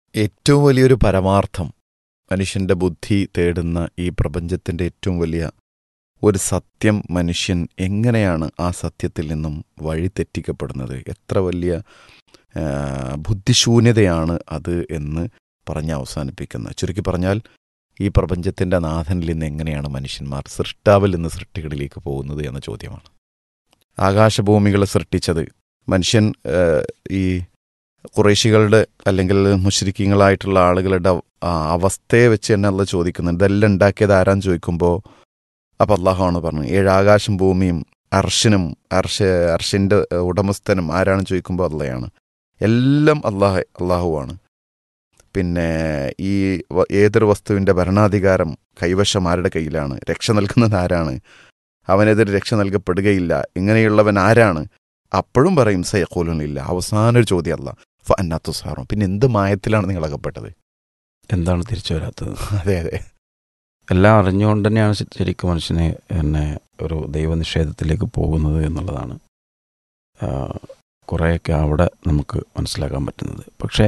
ഏറ്റവും വലിയൊരു പരമാർത്ഥം മനുഷ്യന്റെ ബുദ്ധി തേടുന്ന ഈ പ്രപഞ്ചത്തിന്റെ ഏറ്റവും വലിയ ഒരു സത്യം മനുഷ്യൻ എങ്ങനെയാണ് ആ സത്യത്തിൽ നിന്നും വഴിതെറ്റിക്കപ്പെടുന്നത് എത്ര വലിയ ആ, ബുദ്ധിശൂന്യതയാണ് അത് എന്ന് പറഞ്ഞ് അവസാനിപ്പിക്കുന്നത് ചുരുക്കി പറഞ്ഞാൽ ഈ പ്രപഞ്ചത്തിന്റെ നാഥനിൽ നിന്ന് എങ്ങനെയാണ് മനുഷ്യന്മാർ സൃഷ്ടാവിൽ നിന്ന് സൃഷ്ടികളിലേക്ക് പോകുന്നത് എന്ന ചോദ്യമാണ് ആകാശഭൂമികളെ സൃഷ്ടിച്ചത് മനുഷ്യൻ ആ, ഈ കുറേശികളുടെ അല്ലെങ്കിൽ മുശ്രിക്കങ്ങളായിട്ടുള്ള ആളുകളുടെ ആ അവസ്ഥയെ വെച്ച് തന്നെ അല്ല ചോദിക്കുന്നുണ്ട് ഇതെല്ലാം ഉണ്ടാക്കിയത് ആരാന്ന് ചോദിക്കുമ്പോൾ അപ്പം അള്ളാഹുവാണ് പറഞ്ഞത് ഏഴ് ആകാശം ഭൂമിയും അർഷനും അർഷ അർഷിൻ്റെ ഉടമസ്ഥനും ആരാണ് ചോദിക്കുമ്പോൾ അള്ളയാണ് എല്ലാം അള്ളാഹ് അള്ളാഹുവാണ് പിന്നെ ഈ വ- ഏതൊരു വസ്തുവിൻ്റെ ഭരണാധികാരം കൈവശം ആരുടെ കയ്യിലാണ് രക്ഷ നൽകുന്നത് ആരാണ് അവനെതിരെ രക്ഷ നൽകപ്പെടുകയില്ല ഇങ്ങനെയുള്ളവൻ ആരാണ് അപ്പോഴും പറയും സയക്കോലനില്ല അവസാന ഒരു ചോദ്യം അല്ല ഫ അന്നാത്തു സാറും പിന്നെ എന്ത് മായത്തിലാണ് നിങ്ങൾ അകപ്പെട്ടത് എന്താണ് തിരിച്ചു വരാത്തത് അതെ അതെ എല്ലാം അറിഞ്ഞുകൊണ്ട് തന്നെയാണ് ശ- ശരിക്കും മനുഷ്യനെ എന്നെ ഒരു ദൈവനിഷേധത്തിലേക്ക് പോകുന്നത് എന്നുള്ളതാണ് ആ, കുറേയൊക്കെ അവിടെ നമുക്ക് മനസ്സിലാക്കാൻ പറ്റുന്നത് പക്ഷേ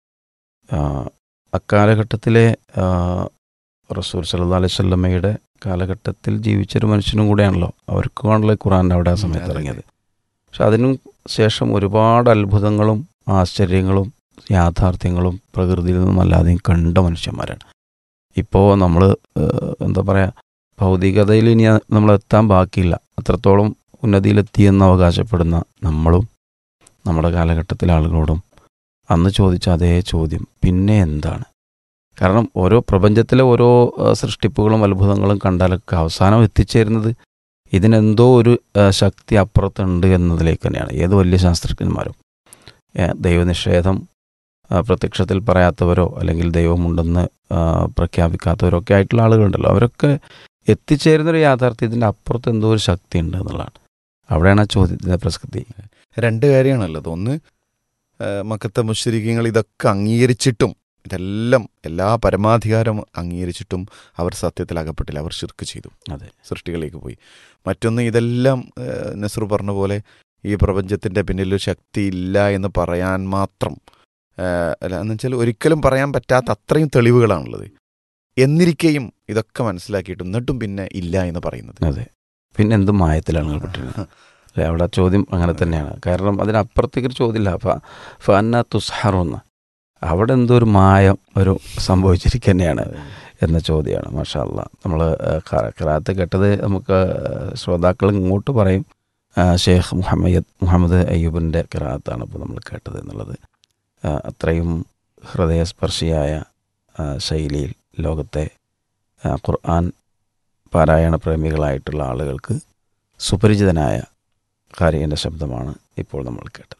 ആ, അക്കാലഘട്ടത്തിലെ ആ, റസൂൽ സല്ലല്ലാഹു അലൈഹി വസല്ലമയുടെ കാലഘട്ടത്തിൽ ജീവിച്ചൊരു മനുഷ്യനും കൂടെയാണല്ലോ അവർക്കാണല്ലോ ഈ ഖുറാൻ അവിടെ ആ ഉം, സമയത്ത് അതെ, ഇറങ്ങിയത് പക്ഷെ അതിനു ശേഷം ഒരുപാട് അത്ഭുതങ്ങളും ആശ്ചര്യങ്ങളും യാഥാർത്ഥ്യങ്ങളും പ്രകൃതിയിൽ നിന്നും അല്ലാതെയും കണ്ട മനുഷ്യന്മാരാണ് ഇപ്പോൾ നമ്മൾ എന്താ പറയുക ഭൗതികതയിൽ ഇനി നമ്മൾ എത്താൻ ബാക്കിയില്ല അത്രത്തോളം ഉന്നതിയിലെത്തിയെന്ന് അവകാശപ്പെടുന്ന നമ്മളും നമ്മുടെ കാലഘട്ടത്തിലെ ആളുകളോടും അന്ന് ചോദിച്ച അതേ ചോദ്യം പിന്നെ എന്താണ് കാരണം ഓരോ പ്രപഞ്ചത്തിലെ ഓരോ ആ, സൃഷ്ടിപ്പുകളും അത്ഭുതങ്ങളും കണ്ടാലൊക്കെ അവസാനം എത്തിച്ചേരുന്നത് ഇതിനെന്തോ ഒരു ആ, ശക്തി അപ്പുറത്തുണ്ട് എന്നതിലേക്ക് തന്നെയാണ് ഏത് വലിയ ശാസ്ത്രജ്ഞന്മാരും ഏ, ദൈവനിഷേധം ആ, പ്രത്യക്ഷത്തിൽ പറയാത്തവരോ അല്ലെങ്കിൽ ദൈവമുണ്ടെന്ന് ആ, പ്രഖ്യാപിക്കാത്തവരോ ഒക്കെ ആയിട്ടുള്ള ആളുകളുണ്ടല്ലോ അവരൊക്കെ എത്തിച്ചേരുന്നൊരു യാഥാർത്ഥ്യത്തിൻ്റെ അപ്പുറത്ത് എന്തോ ഒരു ശക്തി ഉണ്ട് എന്നുള്ളതാണ് അവിടെയാണ് ആ ചോദ്യത്തിൻ്റെ പ്രസക്തി രണ്ട് കാര്യമാണുള്ളത് ഒന്ന് ആ, മക്കത്തെ മുശ്രിക്കങ്ങൾ ഇതൊക്കെ അംഗീകരിച്ചിട്ടും ഇതെല്ലാം എല്ലാ പരമാധികാരം അംഗീകരിച്ചിട്ടും അവർ സത്യത്തിൽ അകപ്പെട്ടില്ല അവർ ശിർക്ക് ചെയ്തു അതെ സൃഷ്ടികളിലേക്ക് പോയി മറ്റൊന്ന് ഇതെല്ലാം ആ, നസ്രു പറഞ്ഞ പോലെ ഈ പ്രപഞ്ചത്തിന്റെ പിന്നിൽ ഒരു ശക്തി ഇല്ല എന്ന് പറയാൻ മാത്രം ആ, അല്ല എന്ന് വെച്ചാൽ ഒരിക്കലും പറയാൻ പറ്റാത്ത അത്രയും തെളിവുകളാണുള്ളത് എന്നിരിക്കെയും ഇതൊക്കെ മനസ്സിലാക്കിയിട്ടും എന്നിട്ടും പിന്നെ ഇല്ല എന്ന് പറയുന്നത് അതെ പിന്നെ എന്ത് മായത്തിലാണ് നിങ്ങൾ പെട്ടിരുന്നത് അല്ലേ അവിടെ ആ ചോദ്യം അങ്ങനെ തന്നെയാണ് കാരണം അതിനപ്പുറത്തേക്ക് ഒരു ചോദ്യമില്ല ഫ ഫന്ന തുസ്ഹറൊന്ന് അവിടെ എന്തോ ഒരു മായം ഒരു സംഭവിച്ചിരിക്കുക തന്നെയാണ് എന്ന ചോദ്യമാണ് മാഷാ അല്ലാ നമ്മൾ ഖറാത്ത് കേട്ടത് നമുക്ക് ശ്രോതാക്കൾ ഇങ്ങോട്ട് പറയും ആ, ഷെയ്ഖ് മുഹമ്മദ് മുഹമ്മദ് അയ്യൂബിൻ്റെ ഖറാത്താണ് ഇപ്പോൾ നമ്മൾ കേട്ടത് എന്നുള്ളത് ആ, അത്രയും ഹൃദയസ്പർശിയായ ആ, ശൈലിയിൽ ലോകത്തെ ആ, ഖുർആൻ പാരായണ പ്രേമികളായിട്ടുള്ള ആളുകൾക്ക് സുപരിചിതനായ കാരികൻ്റെ ശബ്ദമാണ് ഇപ്പോൾ നമ്മൾ കേട്ടത്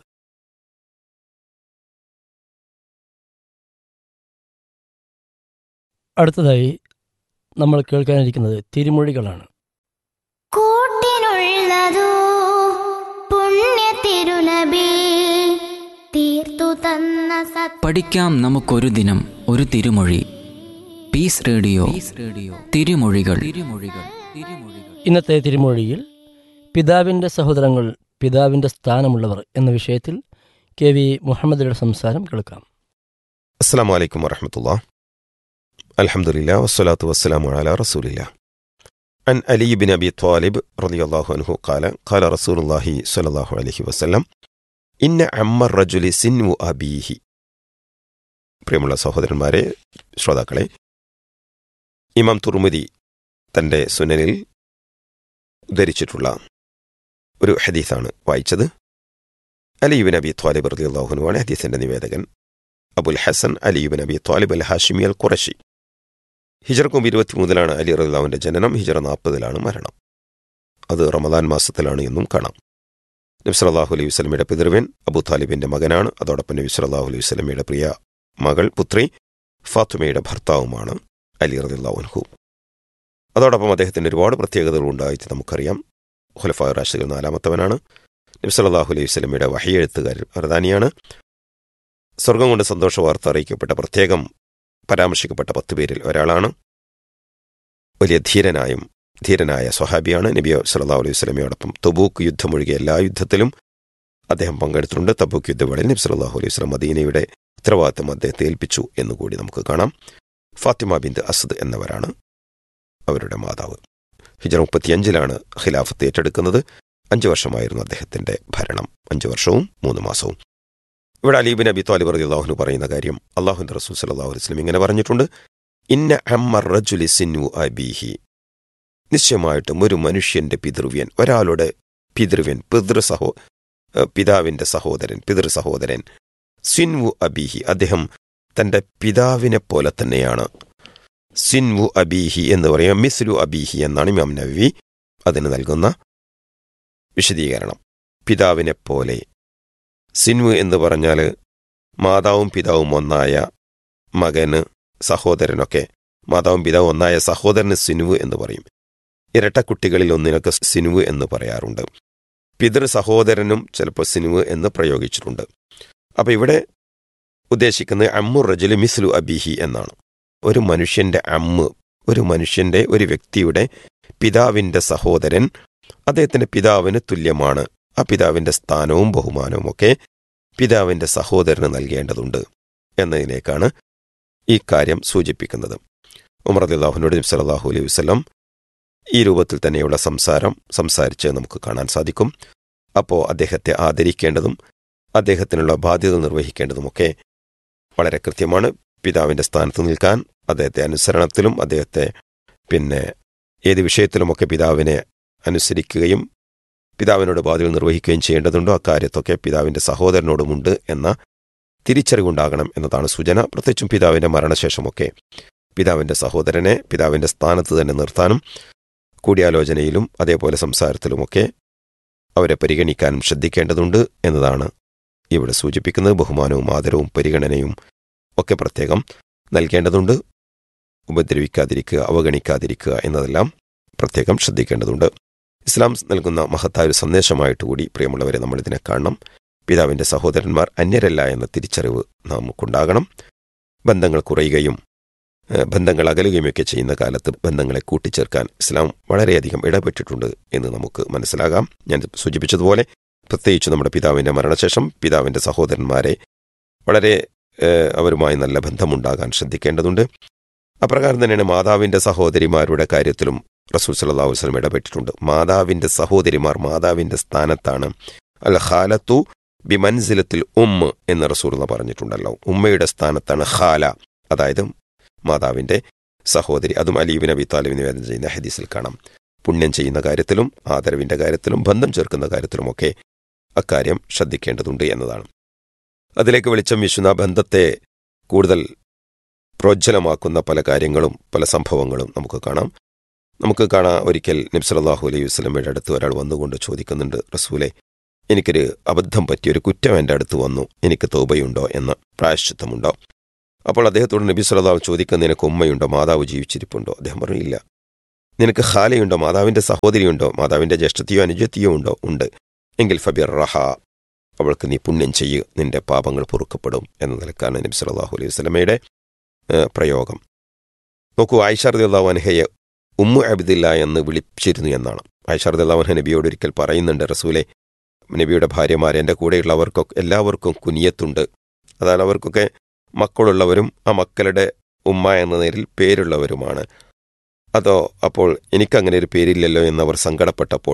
അടുത്തതായി നമ്മൾ കേൾക്കാനിരിക്കുന്നത് തിരുമൊഴികളാണ് കൂട്ടിനുള്ളതോ പുണ്യ തിരുനബി തീർത്തു തന്ന സത് പഠിക്കാം നമുക്കൊരു ദിനം ഒരു തിരുമൊഴി പീസ് റേഡിയോ റേഡിയോ തിരുമൊഴികൾ തിരുമൊഴികൾ തിരുമൊഴികൾ ഇന്നത്തെ തിരുമൊഴിയിൽ പിതാവിൻ്റെ സഹോദരങ്ങൾ പിതാവിൻ്റെ സ്ഥാനമുള്ളവർ എന്ന വിഷയത്തിൽ കെ വി മുഹമ്മദിയുടെ സംസാരം കേൾക്കാം السلام عليكم ورحمة الله الحمد لله والصلاة والسلام على رسول الله عن علي بن أبي طالب رضي الله عنه قال قال رسول الله صلى الله عليه وسلم إن عم الرجل سن أبيه പ്രിയമുള്ള സഹോദരന്മാരെ ശ്രോതാക്കളെ ഇമാം തുർമുദി തൻ്റെ സുനനിൽ ഉദ്ധരിച്ചിട്ടുള്ള ഒരു ഹദീസാണ് വായിച്ചത് അലിബിൻ അബി ത്വാലിബ് റളിയല്ലാഹുനുവാണ് ഹദീസിന്റെ നിവേദകൻ അബുൽ ഹസൻ അലിബിൻ അബി ത്വാലിബ് അൽ ഹാഷിമി അൽ ഖുറഷി ഹിജർക്കും ഇരുപത്തിമൂന്നിലാണ് അലി റഹ്ലാവിന്റെ ജനനം ഹിജറ നാൽപ്പതിലാണ് മരണം അത് റമദാൻ മാസത്തിലാണ് എന്നും കാണാം നബി സല്ലല്ലാഹു അലൈഹി വസല്ലമയുടെ പിതൃവൻ അബു താലിബിന്റെ മകനാണ് അതോടൊപ്പം നബി സല്ലല്ലാഹു അലൈഹി വസല്ലമയുടെ പ്രിയ മകൾ പുത്രി ഫാത്തുമയുടെ ഭർത്താവുമാണ് അലി റളിയല്ലാഹു അതോടൊപ്പം അദ്ദേഹത്തിന് ഒരുപാട് പ്രത്യേകതകൾ ഉണ്ടായിട്ട് നമുക്കറിയാം ഖുലഫാ റാഷിദുൽ നാലാമത്തവനാണ് നബി സല്ലല്ലാഹു അലൈഹി വസല്ലമയുടെ വഹിയെഴുത്തുകാരൻ പ്രധാനിയാണ് സ്വർഗം കൊണ്ട് സന്തോഷ വാർത്ത അറിയിക്കപ്പെട്ട പ്രത്യേകം പരാമർശിക്കപ്പെട്ട പത്ത് പേരിൽ ഒരാളാണ് വലിയ ധീരനായും ധീരനായ സ്വഹാബിയാണ് നബി സല്ലല്ലാഹു അലൈഹി വസല്ലമയോടൊപ്പം തബൂക്ക് യുദ്ധമൊഴികെ എല്ലാ യുദ്ധത്തിലും അദ്ദേഹം പങ്കെടുത്തിട്ടുണ്ട് തബൂക്ക് യുദ്ധവേളയിൽ നബി സല്ലല്ലാഹു അലൈഹി വസല്ലം മദീനയുടെ ഉത്തരവാദിത്തം അദ്ദേഹത്തെ ഏൽപ്പിച്ചു എന്നുകൂടി നമുക്ക് കാണാം ഫാത്തിമ ബിന്ദ് അസദ് എന്നവരാണ് അവരുടെ മാതാവ് ഹിജറ മുപ്പത്തിയഞ്ചിലാണ് ഖിലാഫത്ത് ഏറ്റെടുക്കുന്നത് അഞ്ചു വർഷമായിരുന്നു അദ്ദേഹത്തിന്റെ ഭരണം അഞ്ചു വർഷവും മൂന്ന് മാസവും ഇവിടെ അലീബിൻ അബി താലിബ് റതി അള്ളാഹുന് പറയുന്ന കാര്യം അള്ളാഹുന്റെ റസൂൽ സല്ലാഹു അലൈഹി വസ്ലം ഇങ്ങനെ പറഞ്ഞിട്ടുണ്ട് ഇന്ന അമ്മർ റജുലി സിന്നു അബീഹി നിശ്ചയമായിട്ടും ഒരു മനുഷ്യന്റെ പിതൃവ്യൻ ഒരാളുടെ പിതൃവ്യൻ പിതൃ സഹോ ഏഹ് പിതാവിന്റെ സഹോദരൻ പിതൃ സഹോദരൻ സിൻവു അബീഹി അദ്ദേഹം തന്റെ പിതാവിനെ പോലെ തന്നെയാണ് സിൻവു അബീഹി എന്ന് പറയാം മിസ്ലു അബീഹി എന്നാണ് ഇമാം നബി അതിന് നൽകുന്ന വിശദീകരണം പിതാവിനെ പോലെ സിൻവു എന്ന് പറഞ്ഞാൽ മാതാവും പിതാവും ഒന്നായ മകന് സഹോദരനൊക്കെ മാതാവും പിതാവും ഒന്നായ സഹോദരന് സിനുവ് എന്ന് പറയും ഇരട്ടക്കുട്ടികളിൽ ഒന്നിനൊക്കെ സിനുവ് എന്ന് പറയാറുണ്ട് പിതൃ സഹോദരനും ചിലപ്പോൾ സിനുവ് എന്ന് പ്രയോഗിച്ചിട്ടുണ്ട് അപ്പൊ ഇവിടെ ഉദ്ദേശിക്കുന്നത് അമ്മു റജുലു മിസ്ലു അബിഹി എന്നാണ് ഒരു മനുഷ്യന്റെ അമ്മ് ഒരു മനുഷ്യന്റെ ഒരു വ്യക്തിയുടെ പിതാവിന്റെ സഹോദരൻ അദ്ദേഹത്തിന്റെ പിതാവിന് തുല്യമാണ് ആ പിതാവിന്റെ സ്ഥാനവും ബഹുമാനവും ഒക്കെ പിതാവിന്റെ സഹോദരന് നൽകേണ്ടതുണ്ട് എന്നതിലേക്കാണ് ഈ കാര്യം സൂചിപ്പിക്കുന്നത് ഉമർ അള്ളാഹുനോട് സലാഹു അലൈഹി വസ്ലം ഈ രൂപത്തിൽ തന്നെയുള്ള സംസാരം സംസാരിച്ച് നമുക്ക് കാണാൻ സാധിക്കും അപ്പോൾ അദ്ദേഹത്തെ ആദരിക്കേണ്ടതും അദ്ദേഹത്തിനുള്ള ബാധ്യത നിർവഹിക്കേണ്ടതുമൊക്കെ വളരെ കൃത്യമാണ് പിതാവിന്റെ സ്ഥാനത്ത് നിൽക്കാൻ അദ്ദേഹത്തെ അനുസരണത്തിലും അദ്ദേഹത്തെ പിന്നെ ഏത് വിഷയത്തിലുമൊക്കെ പിതാവിനെ അനുസരിക്കുകയും പിതാവിനോട് ബാധ്യത നിർവഹിക്കുകയും ചെയ്യേണ്ടതുണ്ടോ അക്കാര്യത്തൊക്കെ പിതാവിന്റെ സഹോദരനോടുമുണ്ട് എന്ന തിരിച്ചറിവുണ്ടാകണം എന്നതാണ് സൂചന പ്രത്യേകിച്ചും പിതാവിന്റെ മരണശേഷമൊക്കെ പിതാവിന്റെ സഹോദരനെ പിതാവിന്റെ സ്ഥാനത്ത് തന്നെ നിർത്താനും കൂടിയാലോചനയിലും അതേപോലെ സംസാരത്തിലുമൊക്കെ അവരെ പരിഗണിക്കാനും ശ്രദ്ധിക്കേണ്ടതുണ്ട് എന്നതാണ് ഇവിടെ സൂചിപ്പിക്കുന്നത് ബഹുമാനവും ആദരവും പരിഗണനയും ഒക്കെ പ്രത്യേകം നൽകേണ്ടതുണ്ട് ഉപദ്രവിക്കാതിരിക്കുക അവഗണിക്കാതിരിക്കുക എന്നതെല്ലാം പ്രത്യേകം ശ്രദ്ധിക്കേണ്ടതുണ്ട് ഇസ്ലാം നൽകുന്ന മഹത്തായ ഒരു സന്ദേശമായിട്ട് കൂടി പ്രിയമുള്ളവരെ നമ്മൾ ഇതിനെ കാണണം പിതാവിന്റെ സഹോദരന്മാർ അന്യരല്ല എന്ന തിരിച്ചറിവ് നമുക്കുണ്ടാകണം ബന്ധങ്ങൾ കുറയുകയും ഏഹ്, ബന്ധങ്ങൾ അകലുകയുമൊക്കെ ചെയ്യുന്ന കാലത്ത് ബന്ധങ്ങളെ കൂട്ടിച്ചേർക്കാൻ ഇസ്ലാം വളരെയധികം ഇടപെട്ടിട്ടുണ്ട് എന്ന് നമുക്ക് മനസ്സിലാകാം ഞാൻ സൂചിപ്പിച്ചതുപോലെ പ്രത്യേകിച്ച് നമ്മുടെ പിതാവിന്റെ മരണശേഷം പിതാവിന്റെ സഹോദരന്മാരെ വളരെ ഏഹ്, അവരുമായി നല്ല ബന്ധമുണ്ടാകാൻ ശ്രദ്ധിക്കേണ്ടതുണ്ട് അപ്രകാരം തന്നെയാണ് മാതാവിന്റെ സഹോദരിമാരുടെ കാര്യത്തിലും റസൂൽ സല്ലല്ലാഹു അലൈഹി വസല്ലം ഇടപെട്ടിട്ടുണ്ട് മാതാവിന്റെ സഹോദരിമാർ മാതാവിന്റെ സ്ഥാനത്താണ് അൽ ഖാലത്തു ബിമൻസിലത്തിൽ ഉമ്മ് എന്ന് റസൂർന്ന് പറഞ്ഞിട്ടുണ്ടല്ലോ ഉമ്മയുടെ സ്ഥാനത്താണ് ഖാല അതായത് മാതാവിന്റെ സഹോദരി അതും അലീബിൻ അബി താലിബ് നിവേദനം ചെയ്യുന്ന ഹദീസിൽ കാണാം പുണ്യം ചെയ്യുന്ന കാര്യത്തിലും ആദരവിന്റെ കാര്യത്തിലും ബന്ധം ചേർക്കുന്ന കാര്യത്തിലുമൊക്കെ അക്കാര്യം ശ്രദ്ധിക്കേണ്ടതുണ്ട് എന്നതാണ് അതിലേക്ക് വെളിച്ചം വീശുന്ന ബന്ധത്തെ കൂടുതൽ പ്രോജ്വലമാക്കുന്ന പല കാര്യങ്ങളും പല സംഭവങ്ങളും നമുക്ക് കാണാം നമുക്ക് കാണാം ഒരിക്കൽ നബ്സലാഹു അലൈഹി വസ്ലമയുടെ അടുത്ത് ഒരാൾ വന്നുകൊണ്ട് ചോദിക്കുന്നുണ്ട് റസൂലെ എനിക്കൊരു അബദ്ധം പറ്റിയ ഒരു കുറ്റം എൻ്റെ അടുത്ത് വന്നു എനിക്ക് തോബയുണ്ടോ എന്ന് പ്രായശ്ചിത്തമുണ്ടോ അപ്പോൾ അദ്ദേഹത്തോട് നബി സല്ലല്ലാഹു ചോദിക്കുന്ന നിനക്ക് ഉമ്മയുണ്ടോ മാതാവ് ജീവിച്ചിരിപ്പുണ്ടോ അദ്ദേഹം പറഞ്ഞു ഇല്ല നിനക്ക് ഖാലയുണ്ടോ മാതാവിന്റെ സഹോദരിയുണ്ടോ മാതാവിന്റെ ജ്യേഷ്ഠത്തിയോ അനുജത്തിയോ ഉണ്ടോ ഉണ്ട് എങ്കിൽ ഫബിർ റഹ അവൾക്ക് നീ പുണ്യം ചെയ്യ് നിന്റെ പാപങ്ങൾ പൊറുക്കപ്പെടും എന്ന നിലക്കാണ് നബി സല്ലല്ലാഹു അലൈഹി വസല്ലമയുടെ ഏഹ്, പ്രയോഗം നോക്കൂ ആയിഷർദിള്ളാഹു അൻഹയെ ഉമ്മു അബ്ദില്ല എന്ന് വിളിച്ചിരുന്നു എന്നാണ് ആയിഷർദിള്ളാഹു അൻഹ നബിയോട് ഒരിക്കൽ പറയുന്നുണ്ട് റസൂലെ നബിയുടെ ഭാര്യമാർ എൻ്റെ കൂടെയുള്ളവർക്കൊക്കെ എല്ലാവർക്കും കുനിയത്തുണ്ട് അതാണ് അവർക്കൊക്കെ മക്കളുള്ളവരും ആ മക്കളുടെ ഉമ്മ എന്ന നേരിൽ പേരുള്ളവരുമാണ് അതോ അപ്പോൾ എനിക്കങ്ങനെ ഒരു പേരില്ലല്ലോ എന്നവർ സങ്കടപ്പെട്ടപ്പോൾ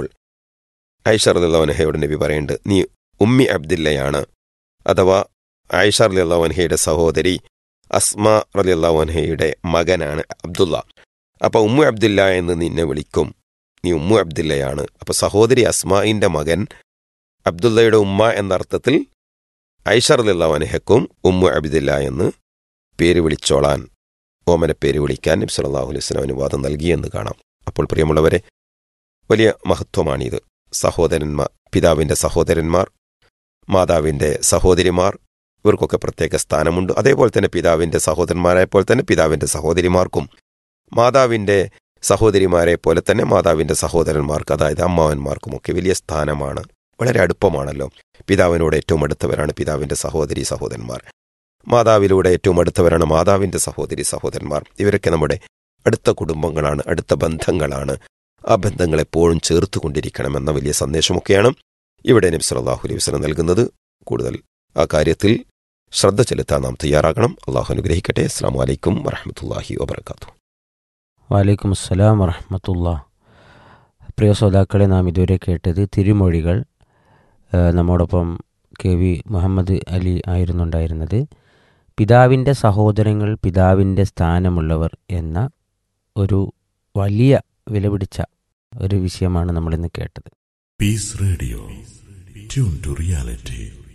ആയിഷ റദിള്ളവൻഹയോട് നബി പറയുന്നുണ്ട് നീ ഉമ്മി അബ്ദില്ലയാണ് അഥവാ ആയിഷ റദിള്ളവൻഹയുടെ സഹോദരി അസ്മ റദിള്ളവൻഹയുടെ മകനാണ് അബ്ദുള്ള അപ്പൊ ഉമ്മു അബ്ദില്ല എന്ന് നിന്നെ വിളിക്കും നീ ഉമ്മു അബ്ദില്ലയാണ് അപ്പൊ സഹോദരി അസ്മായിന്റെ മകൻ അബ്ദുള്ളയുടെ ഉമ്മ എന്ന അർത്ഥത്തിൽ ഐഷർദിള്ളവനഹക്കും ഉമ്മു അബ്ദില്ല എന്ന് പേര് വിളിച്ചോളാൻ ഓമന പേര് വിളിക്കാൻ നബി സല്ലല്ലാഹു അലൈഹി വസല്ലം അനുവാദം നൽകിയെന്ന് കാണാം അപ്പോൾ പ്രിയമുള്ളവരെ വലിയ മഹത്വമാണിത് സഹോദരന്മാർ പിതാവിന്റെ സഹോദരന്മാർ മാതാവിന്റെ സഹോദരിമാർ ഇവർക്കൊക്കെ പ്രത്യേക സ്ഥാനമുണ്ട് അതേപോലെ തന്നെ പിതാവിന്റെ സഹോദരന്മാരെ പോലെ തന്നെ പിതാവിന്റെ സഹോദരിമാർക്കും മാതാവിന്റെ സഹോദരിമാരെ പോലെ തന്നെ മാതാവിന്റെ സഹോദരന്മാർക്ക് അതായത് അമ്മാവന്മാർക്കുമൊക്കെ വലിയ സ്ഥാനമാണ് വളരെ അടുപ്പമാണല്ലോ പിതാവിനോട് ഏറ്റവും അടുത്തവരാണ് പിതാവിന്റെ സഹോദരി സഹോദരന്മാർ മാതാവിലൂടെ ഏറ്റവും അടുത്തവരാണ് മാതാവിന്റെ സഹോദരി സഹോദരന്മാർ ഇവരൊക്കെ നമ്മുടെ അടുത്ത കുടുംബങ്ങളാണ് അടുത്ത ബന്ധങ്ങളാണ് ആ ബന്ധങ്ങൾ എപ്പോഴും ചേർത്തുകൊണ്ടിരിക്കണമെന്ന വലിയ സന്ദേശമൊക്കെയാണ് ഇവിടെ നബി സല്ലല്ലാഹു അലൈഹി വസല്ലം നൽകുന്നത് കൂടുതൽ ആ കാര്യത്തിൽ ശ്രദ്ധ ചെലുത്താൻ നാം തയ്യാറാകണം അള്ളാഹു അനുഗ്രഹിക്കട്ടെ അസ്സാം വലൈക്കും വറഹമത്തല്ലാഹി വബർക്കാത്തു വലൈക്കും അസ്സലാം വറഹമത്തുള്ള പ്രിയ ശ്രോതാക്കളെ നാം ഇതുവരെ കേട്ടത് തിരുമൊഴികൾ ആ, നമ്മോടൊപ്പം കെ വി മുഹമ്മദ് അലി ആയിരുന്നുണ്ടായിരുന്നത് പിതാവിൻ്റെ സഹോദരങ്ങൾ പിതാവിൻ്റെ സ്ഥാനമുള്ളവർ എന്ന ഒരു വലിയ വിലപിടിച്ച ഒരു വിഷയമാണ് നമ്മളിന്ന് കേട്ടത് Peace Radio. Tune to reality.